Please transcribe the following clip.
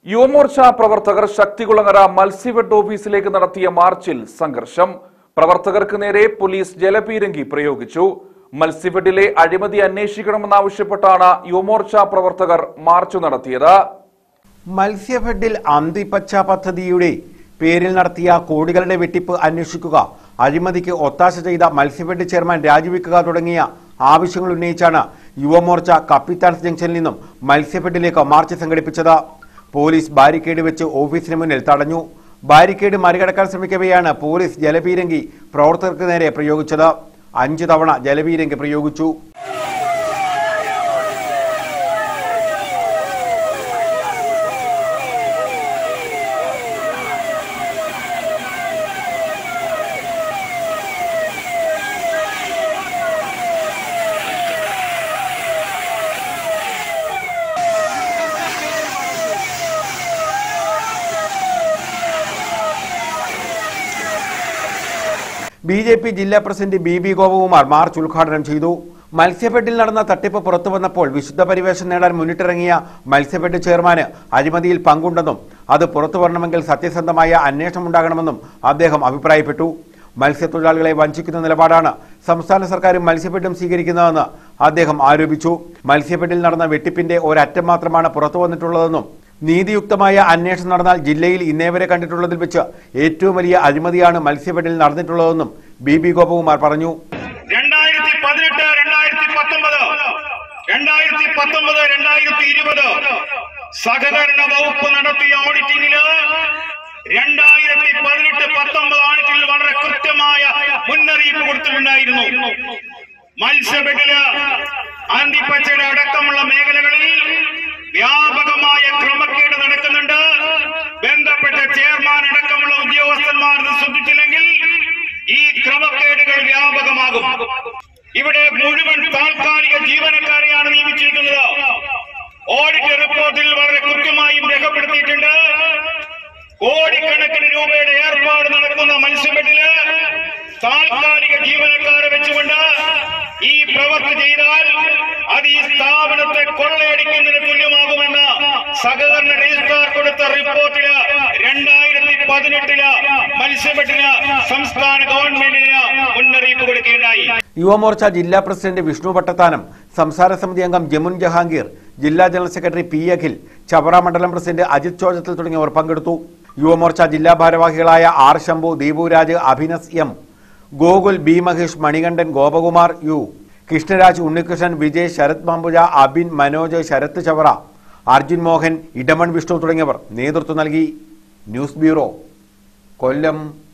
യുവമോർച്ച പ്രവർത്തകർ ശക്തികുളങ്ങര മത്സ്യഫെഡ് ഓഫീസിലേക്ക് നടത്തിയ മാർച്ചിൽ സംഘർഷം പ്രവർത്തകർക്ക് നേരെ പോലീസ് ജലപീരങ്കി പ്രയോഗിച്ചു മത്സ്യഫെഡിലെ അഴിമതി അന്വേഷിക്കണമെന്നാവശ്യപ്പെട്ടാണ് യുവമോർച്ച പ്രവർത്തകർ മാർച്ച് നടത്തിയത് മത്സ്യഫെഡിൽ അന്തിപ്പച്ച പദ്ധതിയുടെ പേരിൽ നടത്തിയ കോടികളുടെ വെട്ടിപ്പ് അന്വേഷിക്കുക അഴിമതിക്ക് ഒത്താശ ചെയ്ത മത്സ്യഫെഡ് ചെയർമാൻ രാജിവെക്കുക തുടങ്ങിയ ആവശ്യങ്ങൾ ഉന്നയിച്ചാണ് യുവമോർച്ച കപ്പിത്താൻസ് ജംഗ്ഷനിൽ നിന്നും മത്സ്യഫെഡിലേക്ക് മാർച്ച് സംഘടിപ്പിച്ചത് പോലീസ് ബാരിക്കേഡ് വെച്ച് ഓഫീസിന് മുന്നിൽ തടഞ്ഞു ബാരിക്കേഡ് മറികടക്കാൻ ശ്രമിക്കവെയാണ് പോലീസ് ജലപീരങ്കി പ്രവർത്തകർക്ക് നേരെ പ്രയോഗിച്ചത് അഞ്ചു തവണ ജലപീരങ്കി പ്രയോഗിച്ചു ബി ജെ പി ജില്ലാ president B B Gopakumar march ഉദ്ഘാടനം ചെയ്തു മത്സ്യഫെഡിൽ നടന്ന തട്ടിപ്പ് പുറത്തു വന്നപ്പോൾ വിശുദ്ധ പരിവേഷം നേടാൻ മുന്നിട്ടിറങ്ങിയ മത്സ്യഫെഡ് ചെയർമാന് അഴിമതിയിൽ പങ്കുണ്ടെന്നും അത് പുറത്തു വരണമെങ്കിൽ സത്യസന്ധമായ അന്വേഷണം ഉണ്ടാകണമെന്നും അദ്ദേഹം അഭിപ്രായപ്പെട്ടു മത്സ്യത്തൊഴിലാളികളെ വഞ്ചിക്കുന്ന നിലപാടാണ് സംസ്ഥാന സർക്കാരും മത്സ്യഫെഡും സ്വീകരിക്കുന്നതെന്ന് അദ്ദേഹം ആരോപിച്ചു മത്സ്യഫെഡിൽ നടന്ന വെട്ടിപ്പിന്റെ ഒരറ്റം മാത്രമാണ് പുറത്തു വന്നിട്ടുള്ളതെന്നും നീതിയുക്തമായ അന്വേഷണം നടന്നാൽ ജില്ലയിൽ ഇന്നേവരെ കണ്ടിട്ടുള്ളതിൽ വെച്ച് ഏറ്റവും വലിയ അഴിമതിയാണ് മത്സ്യഫെഡിൽ നടന്നിട്ടുള്ളതെന്നും ബി ബി ഗോപകുമാർ പറഞ്ഞു രണ്ടായിരത്തി പതിനെട്ട് രണ്ടായിരത്തി പത്തൊമ്പത് രണ്ടായിരത്തി പത്തൊമ്പത് രണ്ടായിരത്തി ഇരുപത് സഹകരണ വകുപ്പ് നടത്തിയ ഓഡിറ്റിംഗില് രണ്ടായിരത്തി പതിനെട്ട് പത്തൊമ്പത് ഓഡിറ്റിൽ വളരെ കൃത്യമായ മുന്നറിയിപ്പ് കൊടുത്തിട്ടുണ്ടായിരുന്നു മത്സ്യബെഡില് അന്തിപ്പച്ചട അടക്കമുള്ള മേഖലകളിൽ വ്യാപകമായ ക്രമക്കേട് നടക്കുന്നുണ്ട് ബന്ധപ്പെട്ട ചെയർമാൻ അടക്കമുള്ള ഉദ്യോഗസ്ഥന്മാർ ഇത് ശ്രദ്ധിച്ചില്ലെങ്കിൽ ഈ ക്രമക്കേടുകൾ വ്യാപകമാകും ഇവിടെ മുഴുവൻ താൽക്കാലിക ജീവനക്കാരെയാണ് നിയമിച്ചിരിക്കുന്നത് ഓഡിറ്റ് റിപ്പോർട്ടിൽ വളരെ കൃത്യമായും രേഖപ്പെടുത്തിയിട്ടുണ്ട് കോടിക്കണക്കിന് രൂപയുടെ ഏർപ്പാട് നടക്കുന്ന മത്സ്യബെഡില് താൽക്കാലിക ജീവനക്കാരെ വെച്ചുകൊണ്ട് ഈ പ്രവൃത്തി ചെയ്താൽ അത് ഈ സ്ഥാപനത്തെ കൊള്ളയടിക്കുന്നതിന് തുല്യമാകുമെന്ന് സഹകരണ രജിസ്ട്രാർ കൊടുത്ത റിപ്പോർട്ടില് രണ്ടായിരത്തി പതിനെട്ടില് മത്സ്യബെഡിന് സംസ്ഥാന ഗവൺമെന്റിന് മുന്നറിയിപ്പ് കൊടുക്കുകയുണ്ടായി യുവമോർച്ച ജില്ലാ പ്രസിഡന്റ് വിഷ്ണു പട്ടത്താനം സംസ്ഥാന സമിതി അംഗം ജമുൻ ജഹാംഗീർ ജില്ലാ general secretary P Akhil Chavara മണ്ഡലം പ്രസിഡന്റ് അജിത് ചോഴത്തിൽ തുടങ്ങിയവർ പങ്കെടുത്തു യുവമോർച്ച ജില്ലാ ഭാരവാഹികളായ R Shambhu Deepuraj Abhinas M Gokul B Mahesh Manikandan Gopakumar U Krishnaraj Unnikrishnan Vijay Sharath Mambuja Abin Manoj Sharath Chavara Arjun Mohan Edamon Vishnu തുടങ്ങിയവർ നേതൃത്വം നൽകി ന്യൂസ് ബ്യൂറോ കൊല്ലം